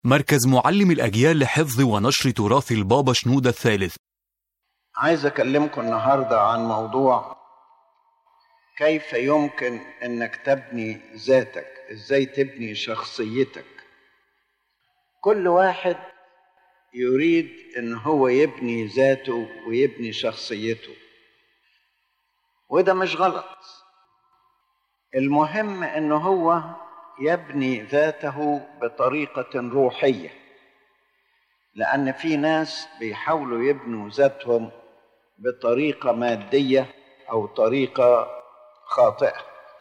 مركز معلم الأجيال لحفظ ونشر تراث البابا شنودة الثالث عايز أكلمكم النهاردة عن موضوع كيف يمكن أنك تبني ذاتك إزاي تبني شخصيتك كل واحد يريد أن هو يبني ذاته ويبني شخصيته وده مش غلط المهم أنه هو يبني ذاته بطريقة روحية لأن في ناس بيحاولوا يبنوا ذاتهم بطريقة مادية أو طريقة خاطئة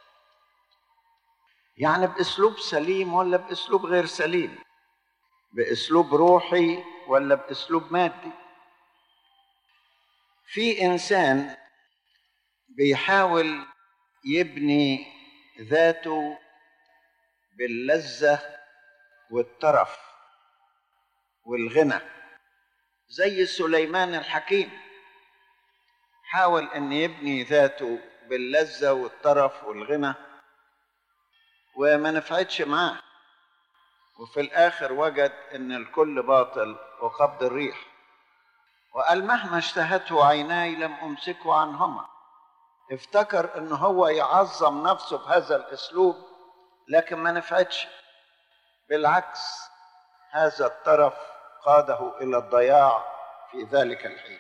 يعني بأسلوب سليم ولا بأسلوب غير سليم بأسلوب روحي ولا بأسلوب مادي في إنسان بيحاول يبني ذاته باللذة والترف والغنى زي سليمان الحكيم حاول ان يبني ذاته باللذة والترف والغنى وما نفعتش معاه وفي الاخر وجد ان الكل باطل وقبض الريح وقال مهما اشتهته عيناي لم امسكه عنهما افتكر ان هو يعظم نفسه بهذا الاسلوب لكن ما نفعتش بالعكس هذا الطرف قاده الى الضياع في ذلك الحين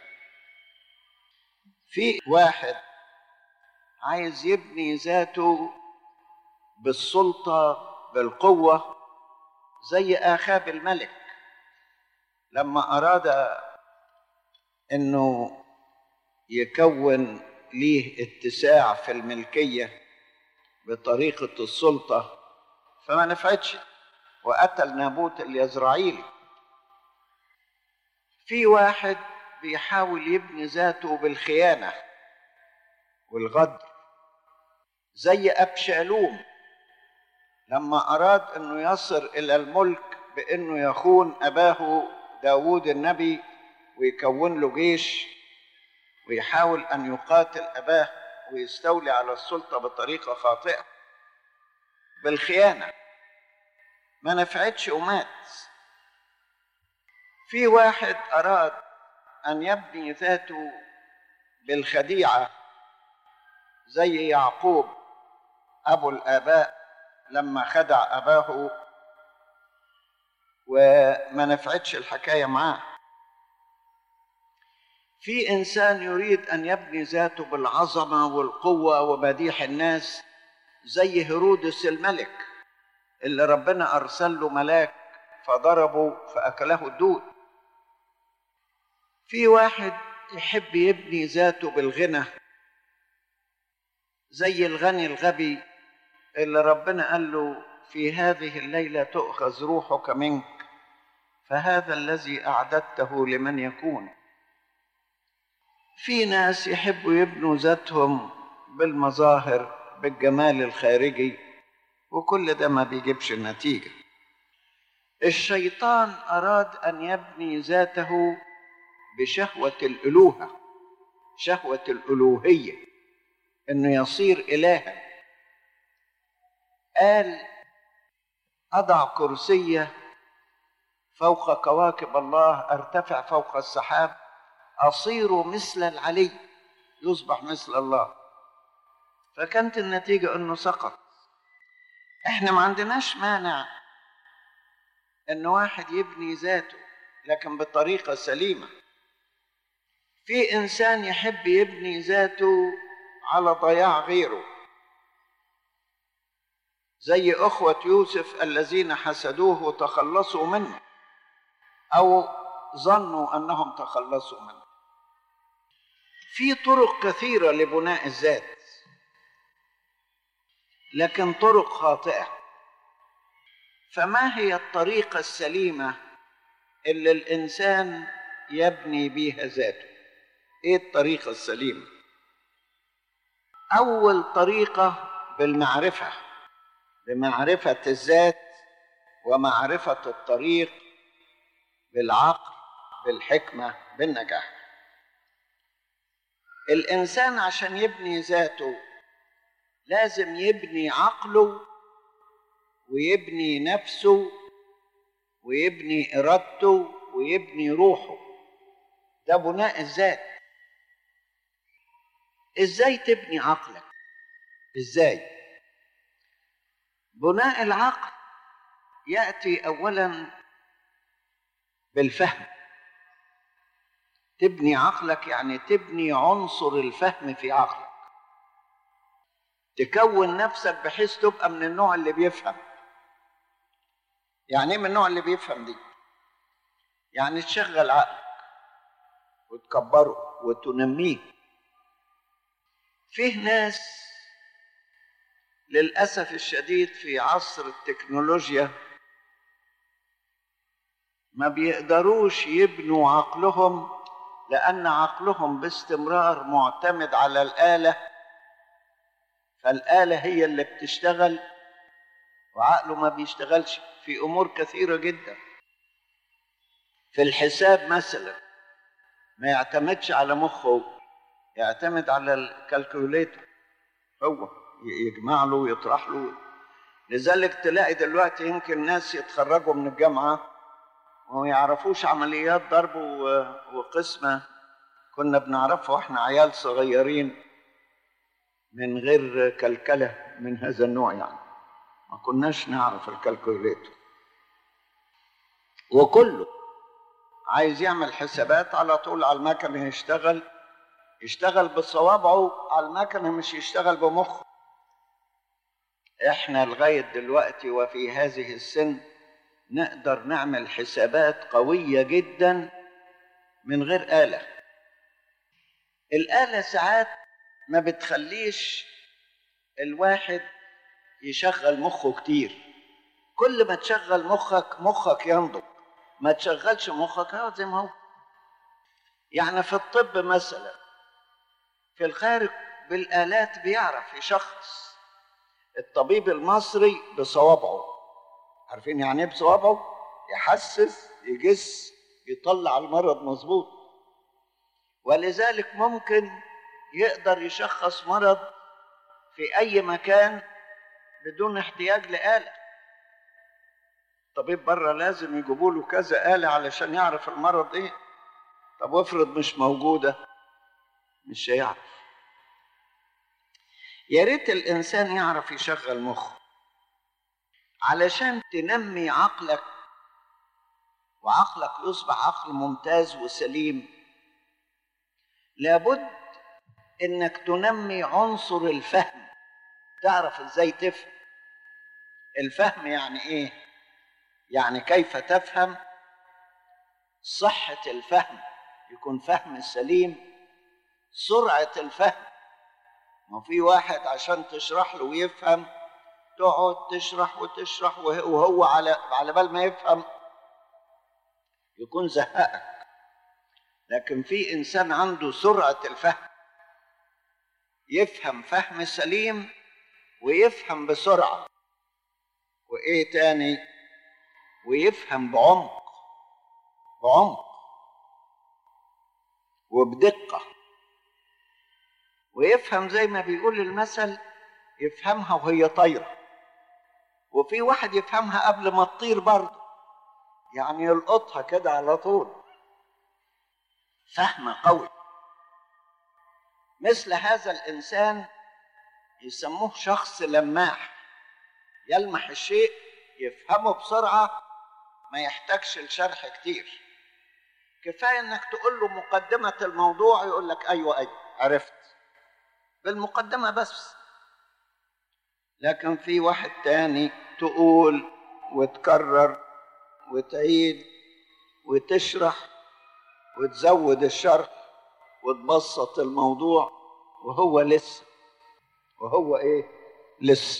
في واحد عايز يبني ذاته بالسلطه بالقوه زي اخاب الملك لما اراد انه يكون ليه اتساع في الملكيه بطريقه السلطه فما نفعتش وقتل نابوت اليزرعيلي في واحد بيحاول يبني ذاته بالخيانه والغدر زي ابشالوم لما اراد انه يصل الى الملك بانه يخون اباه داوود النبي ويكون له جيش ويحاول ان يقاتل اباه ويستولي على السلطه بطريقه خاطئه بالخيانه ما نفعتش ومات في واحد اراد ان يبني ذاته بالخديعه زي يعقوب ابو الاباء لما خدع اباه وما نفعتش الحكايه معاه في انسان يريد ان يبني ذاته بالعظمه والقوه ومديح الناس زي هيرودس الملك اللي ربنا ارسل له ملاك فضربه فاكله الدود في واحد يحب يبني ذاته بالغنى زي الغني الغبي اللي ربنا قال له في هذه الليله تؤخذ روحك منك فهذا الذي اعددته لمن يكون في ناس يحبوا يبنوا ذاتهم بالمظاهر بالجمال الخارجي وكل ده ما بيجيبش نتيجه الشيطان اراد ان يبني ذاته بشهوه الالوهه شهوه الالوهيه انه يصير الها قال اضع كرسيه فوق كواكب الله ارتفع فوق السحاب اصير مثل العلي يصبح مثل الله فكانت النتيجه انه سقط احنا ما عندناش مانع ان واحد يبني ذاته لكن بطريقه سليمه في انسان يحب يبني ذاته على ضياع غيره زي اخوه يوسف الذين حسدوه وتخلصوا منه او ظنوا انهم تخلصوا منه في طرق كثيره لبناء الذات لكن طرق خاطئه فما هي الطريقه السليمه اللي الانسان يبني بيها ذاته ايه الطريقه السليمه اول طريقه بالمعرفه بمعرفه الذات ومعرفه الطريق بالعقل بالحكمه بالنجاح الانسان عشان يبني ذاته لازم يبني عقله ويبني نفسه ويبني ارادته ويبني روحه ده بناء الذات ازاي تبني عقلك ازاي بناء العقل ياتي اولا بالفهم تبني عقلك يعني تبني عنصر الفهم في عقلك تكون نفسك بحيث تبقى من النوع اللي بيفهم يعني ايه من النوع اللي بيفهم دي يعني تشغل عقلك وتكبره وتنميه فيه ناس للاسف الشديد في عصر التكنولوجيا ما بيقدروش يبنوا عقلهم لان عقلهم باستمرار معتمد على الاله فالاله هي اللي بتشتغل وعقله ما بيشتغلش في امور كثيره جدا في الحساب مثلا ما يعتمدش على مخه يعتمد على الكالكوليتر هو يجمع له ويطرح له لذلك تلاقي دلوقتي يمكن ناس يتخرجوا من الجامعه وما يعرفوش عمليات ضرب وقسمه كنا بنعرفها واحنا عيال صغيرين من غير كلكله من هذا النوع يعني ما كناش نعرف الكالكوليتر وكله عايز يعمل حسابات على طول على المكنه يشتغل يشتغل بصوابعه على المكنه مش يشتغل بمخه احنا لغايه دلوقتي وفي هذه السن نقدر نعمل حسابات قويه جدا من غير اله الاله ساعات ما بتخليش الواحد يشغل مخه كتير كل ما تشغل مخك مخك ينضج ما تشغلش مخك هو زي ما هو يعني في الطب مثلا في الخارج بالآلات بيعرف يشخص الطبيب المصري بصوابعه عارفين يعني ايه بصوابعه يحسس يجس يطلع المرض مظبوط ولذلك ممكن يقدر يشخص مرض في اي مكان بدون احتياج لآلة طبيب بره لازم يجيبوا له كذا آلة علشان يعرف المرض ايه طب وافرض مش موجودة مش هيعرف يا ريت الانسان يعرف يشغل مخه علشان تنمي عقلك وعقلك يصبح عقل ممتاز وسليم لابد انك تنمي عنصر الفهم تعرف ازاي تفهم الفهم يعني ايه يعني كيف تفهم صحة الفهم يكون فهم سليم سرعة الفهم ما في واحد عشان تشرح له ويفهم تقعد تشرح وتشرح وهو على على بال ما يفهم يكون زهقك لكن في انسان عنده سرعه الفهم يفهم فهم سليم ويفهم بسرعه وايه تاني ويفهم بعمق بعمق وبدقه ويفهم زي ما بيقول المثل يفهمها وهي طايره وفي واحد يفهمها قبل ما تطير برضه يعني يلقطها كده على طول فهم قوي مثل هذا الانسان يسموه شخص لماح يلمح الشيء يفهمه بسرعه ما يحتاجش لشرح كتير كفايه انك تقول له مقدمه الموضوع يقول لك ايوه ايوه عرفت بالمقدمه بس لكن في واحد تاني تقول وتكرر وتعيد وتشرح وتزود الشرح وتبسط الموضوع وهو لسه وهو ايه لسه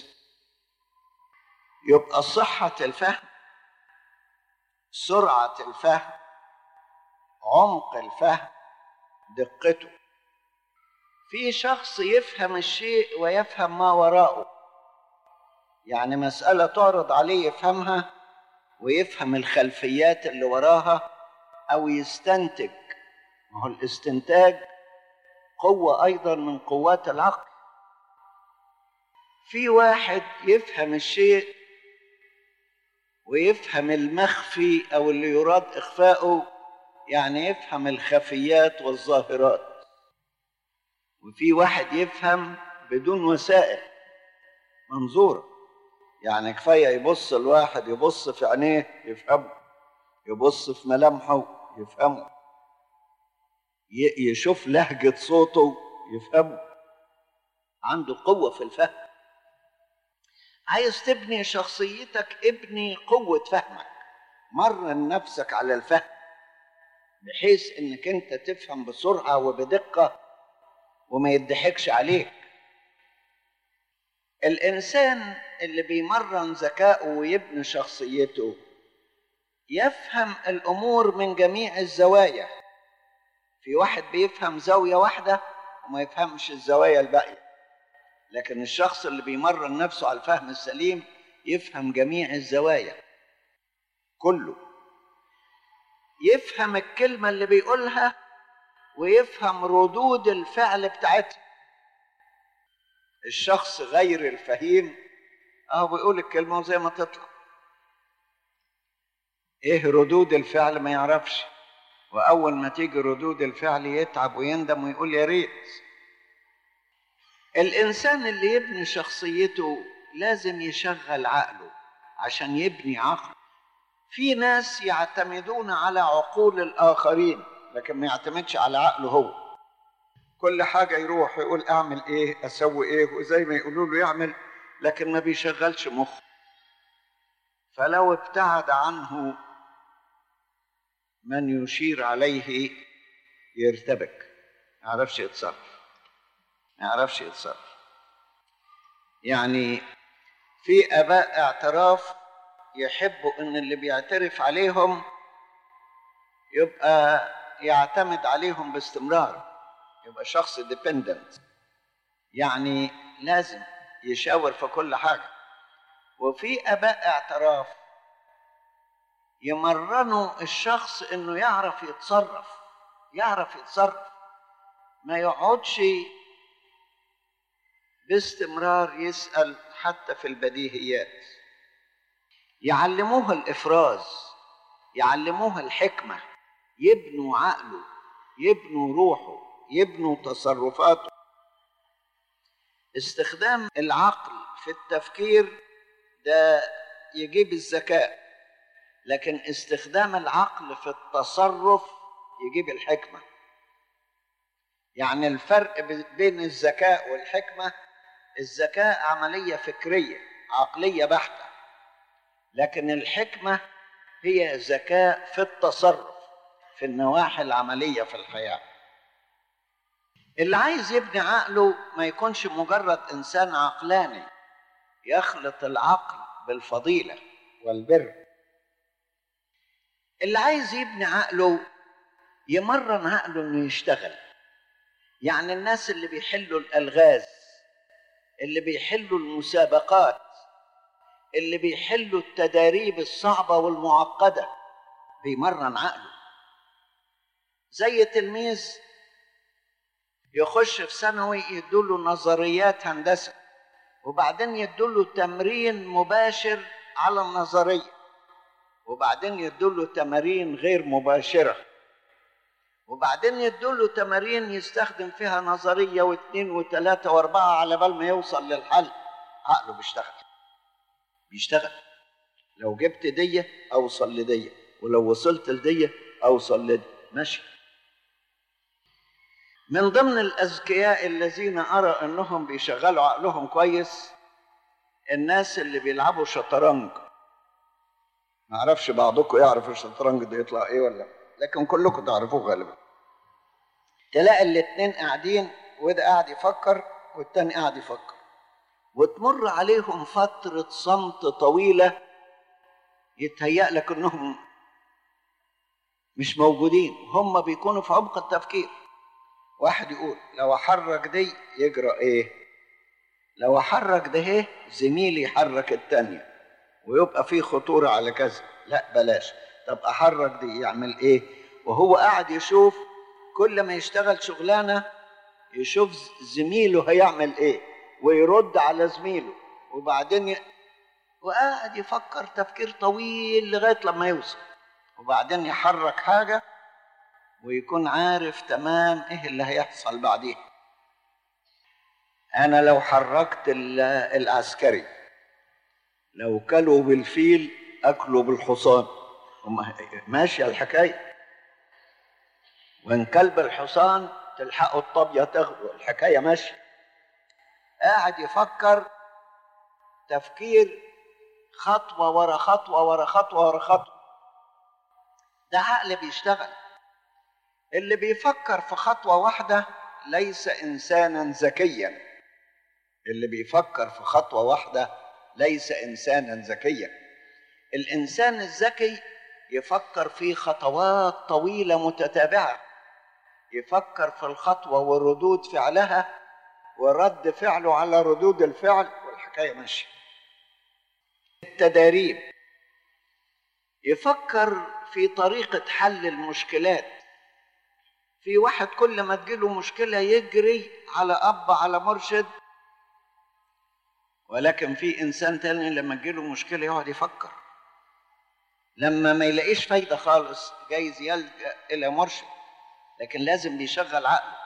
يبقى صحة الفهم سرعة الفهم عمق الفهم دقته في شخص يفهم الشيء ويفهم ما وراءه يعني مسألة تعرض عليه يفهمها ويفهم الخلفيات اللي وراها أو يستنتج ما هو الاستنتاج قوة أيضا من قوات العقل في واحد يفهم الشيء ويفهم المخفي او اللي يراد اخفاؤه يعني يفهم الخفيات والظاهرات وفي واحد يفهم بدون وسائل منظوره يعني كفايه يبص الواحد يبص في عينيه يفهمه يبص في ملامحه يفهمه يشوف لهجه صوته يفهمه عنده قوه في الفهم عايز تبني شخصيتك ابني قوه فهمك مرن نفسك على الفهم بحيث انك انت تفهم بسرعه وبدقه وما يضحكش عليك الانسان اللي بيمرن ذكائه ويبني شخصيته يفهم الامور من جميع الزوايا في واحد بيفهم زاويه واحده وما يفهمش الزوايا الباقيه لكن الشخص اللي بيمرن نفسه على الفهم السليم يفهم جميع الزوايا كله يفهم الكلمة اللي بيقولها ويفهم ردود الفعل بتاعتها الشخص غير الفهيم اه بيقول الكلمة وزي ما تطلع ايه ردود الفعل ما يعرفش واول ما تيجي ردود الفعل يتعب ويندم ويقول يا ريت الانسان اللي يبني شخصيته لازم يشغل عقله عشان يبني عقل في ناس يعتمدون على عقول الاخرين لكن ما يعتمدش على عقله هو كل حاجة يروح يقول اعمل ايه اسوي ايه وزي ما يقولوا له يعمل لكن ما بيشغلش مخه فلو ابتعد عنه من يشير عليه يرتبك ما يعرفش يتصرف ما يعرفش يتصرف يعني في اباء اعتراف يحبوا ان اللي بيعترف عليهم يبقى يعتمد عليهم باستمرار يبقى شخص ديبندنت يعني لازم يشاور في كل حاجه وفي اباء اعتراف يمرنوا الشخص انه يعرف يتصرف يعرف يتصرف ما يقعدش باستمرار يسال حتى في البديهيات يعلموه الافراز يعلموه الحكمه يبنوا عقله يبنوا روحه يبنوا تصرفاته استخدام العقل في التفكير ده يجيب الذكاء لكن استخدام العقل في التصرف يجيب الحكمه يعني الفرق بين الذكاء والحكمه الذكاء عمليه فكريه عقليه بحته لكن الحكمه هي ذكاء في التصرف في النواحي العمليه في الحياه اللي عايز يبني عقله ما يكونش مجرد انسان عقلاني يخلط العقل بالفضيله والبر اللي عايز يبني عقله يمرن عقله انه يشتغل يعني الناس اللي بيحلوا الالغاز اللي بيحلوا المسابقات اللي بيحلوا التداريب الصعبه والمعقده بيمرن عقله زي تلميذ يخش في ثانوي يدوله نظريات هندسه وبعدين يدوله تمرين مباشر على النظريه وبعدين يدوله تمارين غير مباشره وبعدين يدوله تمارين يستخدم فيها نظريه واثنين وثلاثه واربعه على بال ما يوصل للحل عقله بيشتغل بيشتغل لو جبت دية اوصل لدية ولو وصلت لدية اوصل لدي ماشي من ضمن الاذكياء الذين ارى انهم بيشغلوا عقلهم كويس الناس اللي بيلعبوا شطرنج ما اعرفش بعضكم يعرف الشطرنج ده يطلع ايه ولا لكن كلكم تعرفوه غالبا تلاقي الاتنين قاعدين وده قاعد يفكر والتاني قاعد يفكر وتمر عليهم فترة صمت طويلة يتهيأ لك انهم مش موجودين هم بيكونوا في عمق التفكير واحد يقول لو احرك دي يجرى ايه لو احرك ده ايه زميلي يحرك التانية ويبقى في خطورة على كذا لا بلاش طب احرك دي يعمل ايه وهو قاعد يشوف كل ما يشتغل شغلانة يشوف زميله هيعمل ايه ويرد على زميله وبعدين ي... وقاعد يفكر تفكير طويل لغايه لما يوصل وبعدين يحرك حاجه ويكون عارف تمام ايه اللي هيحصل بعديها انا لو حركت ال- العسكري لو كلوا بالفيل اكلوا بالحصان هم- ماشيه الحكايه وان كلب الحصان تلحقوا الطابيه تاخدوا الحكايه ماشيه قاعد يفكر تفكير خطوه ورا خطوه ورا خطوه ورا خطوه ده عقل بيشتغل اللي بيفكر في خطوه واحده ليس انسانا ذكيا اللي بيفكر في خطوه واحده ليس انسانا ذكيا الانسان الذكي يفكر في خطوات طويله متتابعه يفكر في الخطوه وردود فعلها ورد فعله على ردود الفعل والحكايه ماشيه التداريب يفكر في طريقه حل المشكلات في واحد كل ما تجيله مشكله يجري على اب على مرشد ولكن في انسان تاني لما تجيله مشكله يقعد يفكر لما ما يلاقيش فايده خالص جايز يلجا الى مرشد لكن لازم بيشغل عقله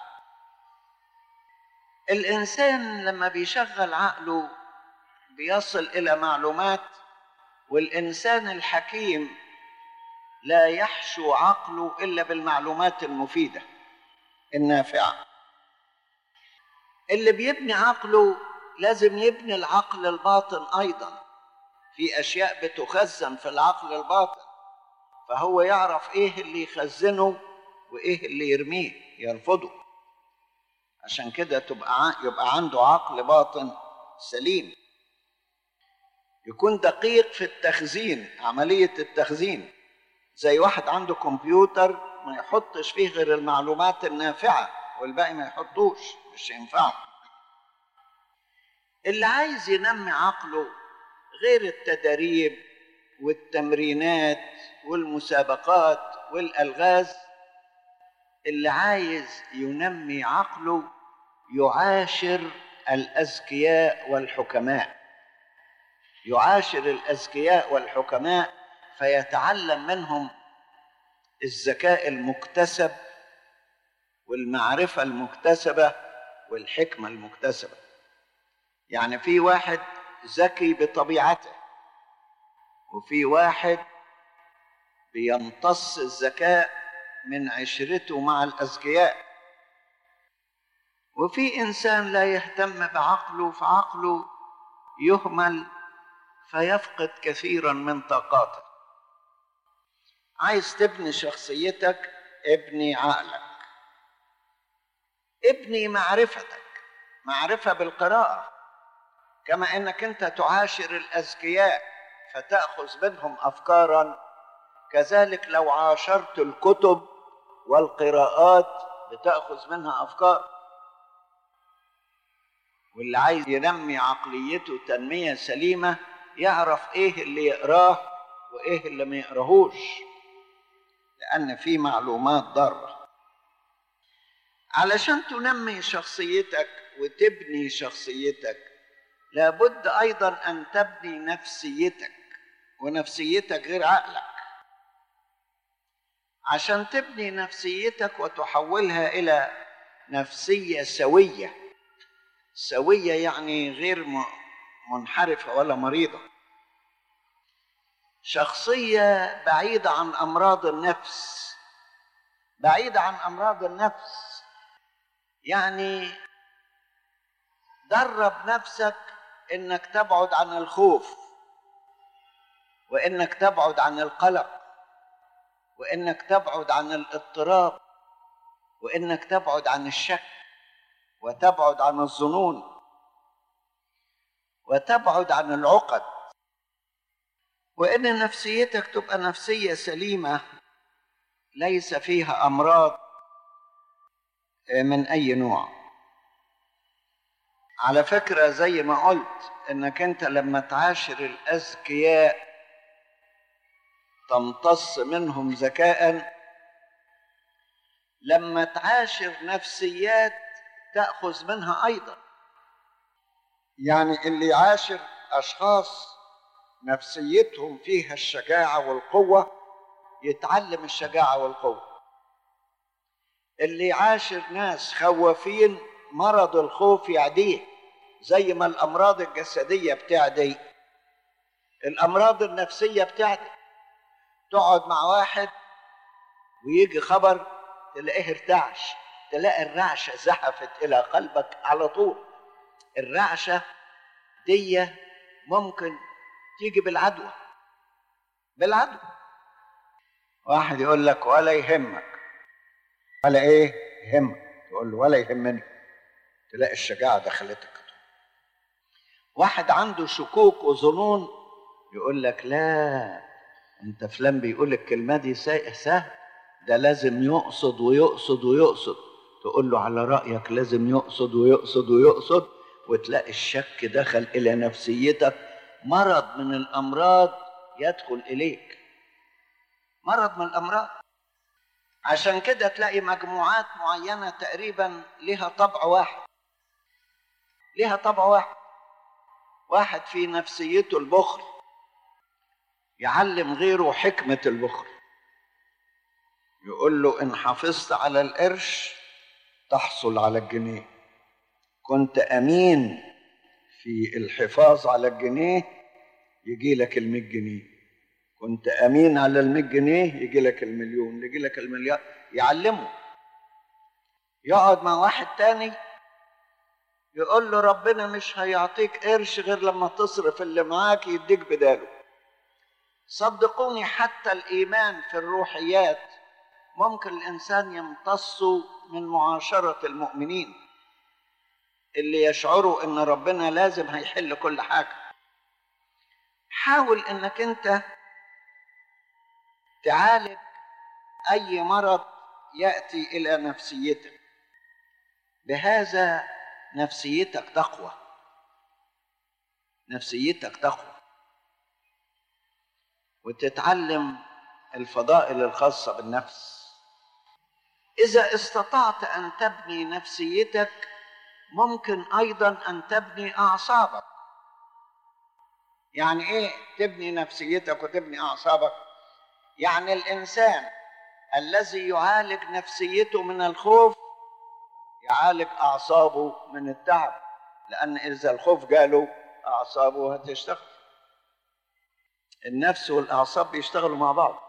الانسان لما بيشغل عقله بيصل الى معلومات والانسان الحكيم لا يحشو عقله الا بالمعلومات المفيده النافعه اللي بيبني عقله لازم يبني العقل الباطن ايضا في اشياء بتخزن في العقل الباطن فهو يعرف ايه اللي يخزنه وايه اللي يرميه يرفضه عشان كده تبقى ع- يبقى عنده عقل باطن سليم يكون دقيق في التخزين عملية التخزين زي واحد عنده كمبيوتر ما يحطش فيه غير المعلومات النافعة والباقي ما يحطوش مش ينفعه اللي عايز ينمي عقله غير التدريب والتمرينات والمسابقات والالغاز اللي عايز ينمي عقله يعاشر الاذكياء والحكماء يعاشر الاذكياء والحكماء فيتعلم منهم الذكاء المكتسب والمعرفه المكتسبه والحكمه المكتسبه يعني في واحد ذكي بطبيعته وفي واحد بيمتص الذكاء من عشرته مع الاذكياء وفي انسان لا يهتم بعقله فعقله يهمل فيفقد كثيرا من طاقاته عايز تبني شخصيتك ابني عقلك ابني معرفتك معرفه بالقراءه كما انك انت تعاشر الاذكياء فتاخذ منهم افكارا كذلك لو عاشرت الكتب والقراءات بتاخذ منها افكار واللي عايز ينمي عقليته تنميه سليمه يعرف ايه اللي يقراه وايه اللي ما يقراهوش لان في معلومات ضاره علشان تنمي شخصيتك وتبني شخصيتك لابد ايضا ان تبني نفسيتك ونفسيتك غير عقلك عشان تبني نفسيتك وتحولها الى نفسيه سويه سويه يعني غير م- منحرفه ولا مريضه شخصيه بعيده عن امراض النفس بعيده عن امراض النفس يعني درب نفسك انك تبعد عن الخوف وانك تبعد عن القلق وانك تبعد عن الاضطراب وانك تبعد عن الشك وتبعد عن الظنون وتبعد عن العقد وان نفسيتك تبقى نفسيه سليمه ليس فيها امراض من اي نوع على فكره زي ما قلت انك انت لما تعاشر الاذكياء تمتص منهم ذكاء لما تعاشر نفسيات تاخذ منها ايضا يعني اللي يعاشر اشخاص نفسيتهم فيها الشجاعة والقوة يتعلم الشجاعة والقوة اللي يعاشر ناس خوافين مرض الخوف يعديه زي ما الأمراض الجسدية بتعدي الأمراض النفسية بتعدي تقعد مع واحد ويجي خبر تلاقيه ارتعش تلاقي الرعشة زحفت إلى قلبك على طول الرعشة دي ممكن تيجي بالعدوى بالعدوى واحد يقول لك ولا يهمك ولا ايه يهمك تقول له ولا يهمني تلاقي الشجاعة دخلتك واحد عنده شكوك وظنون يقول لك لا انت فلان بيقول الكلمة دي سهل ده لازم يقصد ويقصد ويقصد تقول له على رأيك لازم يقصد ويقصد ويقصد وتلاقي الشك دخل إلى نفسيتك مرض من الأمراض يدخل إليك مرض من الأمراض عشان كده تلاقي مجموعات معينة تقريبا لها طبع واحد لها طبع واحد واحد في نفسيته البخل يعلم غيره حكمة البخل يقول له إن حافظت على القرش تحصل على الجنيه كنت أمين في الحفاظ على الجنيه يجي لك المية جنيه كنت أمين على المية جنيه يجي لك المليون يجي لك المليار يعلمه يقعد مع واحد تاني يقول له ربنا مش هيعطيك قرش غير لما تصرف اللي معاك يديك بداله صدقوني حتى الإيمان في الروحيات ممكن الإنسان يمتص من معاشرة المؤمنين اللي يشعروا إن ربنا لازم هيحل كل حاجة حاول إنك أنت تعالج أي مرض يأتي إلى نفسيتك بهذا نفسيتك تقوى نفسيتك تقوى وتتعلم الفضائل الخاصة بالنفس إذا استطعت أن تبني نفسيتك ممكن أيضا أن تبني أعصابك يعني إيه تبني نفسيتك وتبني أعصابك يعني الإنسان الذي يعالج نفسيته من الخوف يعالج أعصابه من التعب لأن إذا الخوف جاله أعصابه هتشتغل النفس والأعصاب بيشتغلوا مع بعض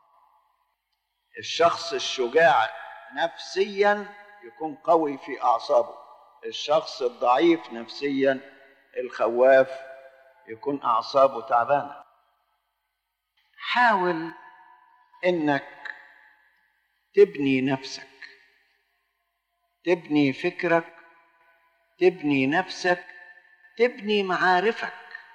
الشخص الشجاع نفسيا يكون قوي في أعصابه الشخص الضعيف نفسيا الخواف يكون أعصابه تعبانة حاول إنك تبني نفسك تبني فكرك تبني نفسك تبني معارفك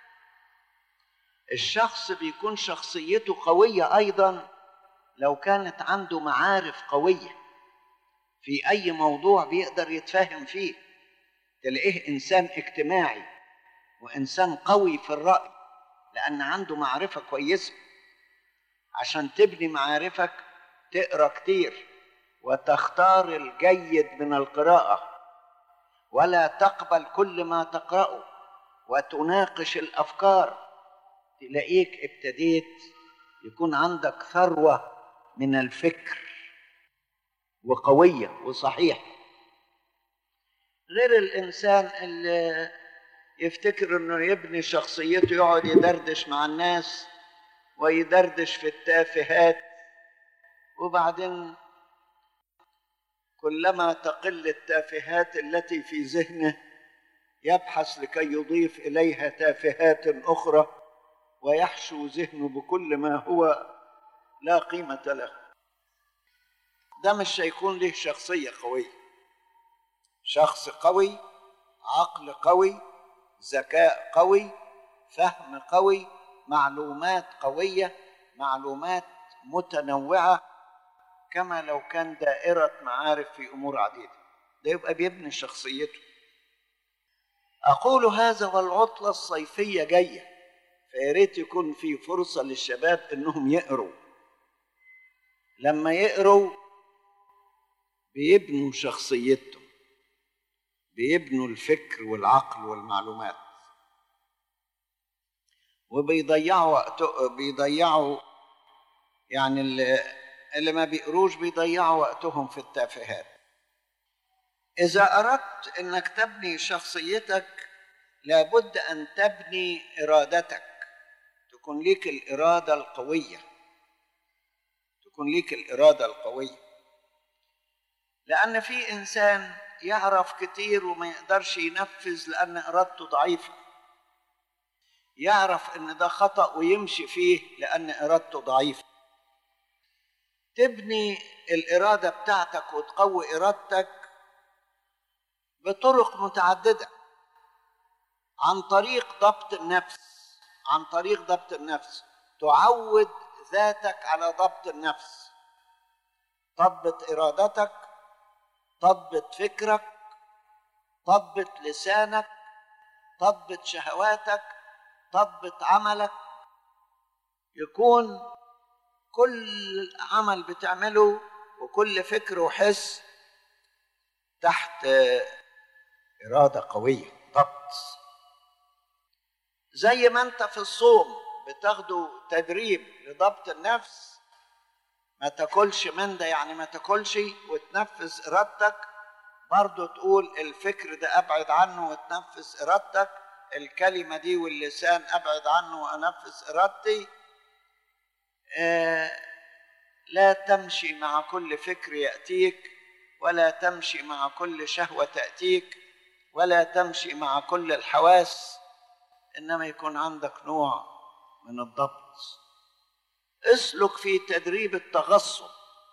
الشخص بيكون شخصيته قوية أيضا لو كانت عنده معارف قوية في أي موضوع بيقدر يتفاهم فيه تلاقيه إنسان اجتماعي وإنسان قوي في الرأي لأن عنده معرفة كويسة عشان تبني معارفك تقرا كتير وتختار الجيد من القراءة ولا تقبل كل ما تقرأه وتناقش الأفكار تلاقيك ابتديت يكون عندك ثروة من الفكر وقوية وصحيحة غير الإنسان اللي يفتكر إنه يبني شخصيته يقعد يدردش مع الناس ويدردش في التافهات وبعدين كلما تقل التافهات التي في ذهنه يبحث لكي يضيف اليها تافهات اخرى ويحشو ذهنه بكل ما هو لا قيمه له ده مش هيكون له شخصيه قويه شخص قوي عقل قوي ذكاء قوي فهم قوي معلومات قويه معلومات متنوعه كما لو كان دائرة معارف في أمور عديدة ده يبقى بيبني شخصيته أقول هذا والعطلة الصيفية جاية فياريت يكون في فرصة للشباب إنهم يقروا لما يقروا بيبنوا شخصيتهم بيبنوا الفكر والعقل والمعلومات وبيضيعوا وقت بيضيعوا يعني اللي, اللي ما بيقروش بيضيعوا وقتهم في التافهات إذا أردت أنك تبني شخصيتك لابد أن تبني إرادتك تكون ليك الإرادة القوية تكون ليك الإرادة القوية لأن في إنسان يعرف كتير وما يقدرش ينفذ لأن إرادته ضعيفة يعرف إن ده خطأ ويمشي فيه لأن إرادته ضعيفة تبني الإرادة بتاعتك وتقوي إرادتك بطرق متعددة عن طريق ضبط النفس عن طريق ضبط النفس تعود ذاتك على ضبط النفس تضبط إرادتك تضبط فكرك تضبط لسانك تضبط شهواتك تضبط عملك يكون كل عمل بتعمله وكل فكر وحس تحت إرادة قوية ضبط زي ما أنت في الصوم بتاخده تدريب لضبط النفس ما تاكلش من ده يعني ما تاكلش وتنفذ إرادتك برضه تقول الفكر ده أبعد عنه وتنفذ إرادتك الكلمة دي واللسان أبعد عنه وأنفذ إرادتي آه لا تمشي مع كل فكر يأتيك ولا تمشي مع كل شهوة تأتيك ولا تمشي مع كل الحواس إنما يكون عندك نوع من الضبط اسلك في تدريب التغصب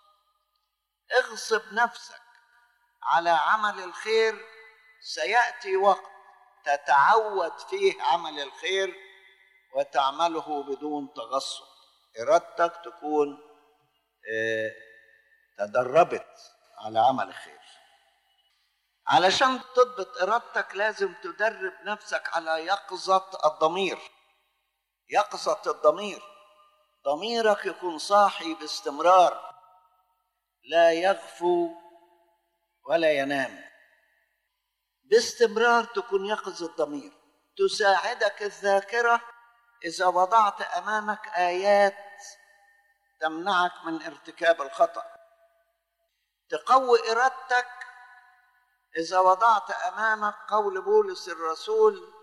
اغصب نفسك على عمل الخير سيأتي وقت تتعود فيه عمل الخير وتعمله بدون تغصب إرادتك تكون اه تدربت على عمل الخير علشان تضبط إرادتك لازم تدرب نفسك على يقظة الضمير يقظة الضمير ضميرك يكون صاحي باستمرار لا يغفو ولا ينام باستمرار تكون يقظ الضمير تساعدك الذاكرة إذا وضعت أمامك آيات تمنعك من ارتكاب الخطأ تقوي إرادتك إذا وضعت أمامك قول بولس الرسول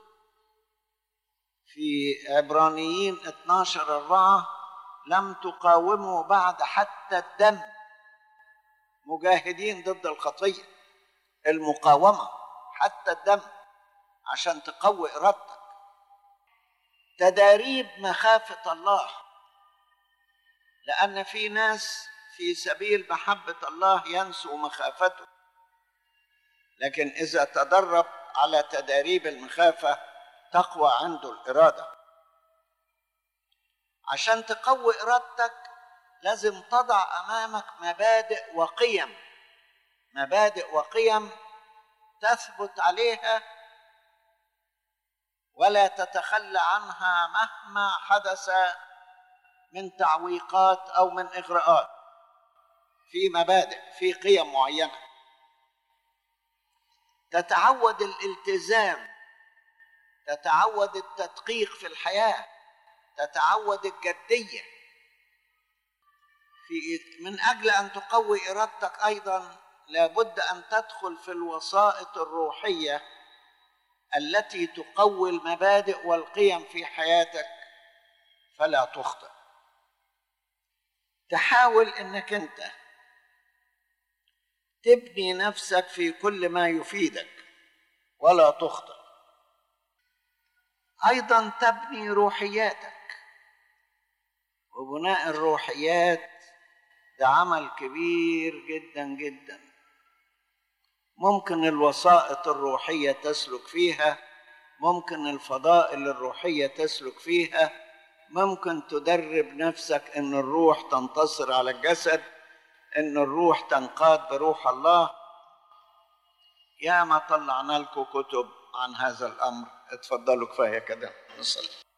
في عبرانيين 12 أربعة لم تقاوموا بعد حتى الدم مجاهدين ضد الخطية المقاومة حتى الدم عشان تقوي إرادتك تداريب مخافة الله لأن في ناس في سبيل محبة الله ينسوا مخافته لكن إذا تدرب على تداريب المخافة تقوى عنده الإرادة عشان تقوي إرادتك لازم تضع أمامك مبادئ وقيم مبادئ وقيم تثبت عليها ولا تتخلى عنها مهما حدث من تعويقات او من اغراءات في مبادئ في قيم معينه تتعود الالتزام تتعود التدقيق في الحياه تتعود الجديه في من اجل ان تقوي ارادتك ايضا لابد ان تدخل في الوسائط الروحيه التي تقوي المبادئ والقيم في حياتك فلا تخطئ تحاول انك انت تبني نفسك في كل ما يفيدك ولا تخطئ ايضا تبني روحياتك وبناء الروحيات ده عمل كبير جدا جدا ممكن الوسائط الروحيه تسلك فيها ممكن الفضائل الروحيه تسلك فيها ممكن تدرب نفسك ان الروح تنتصر على الجسد ان الروح تنقاد بروح الله يا ما طلعنا لكم كتب عن هذا الامر اتفضلوا كفايه كده نصلي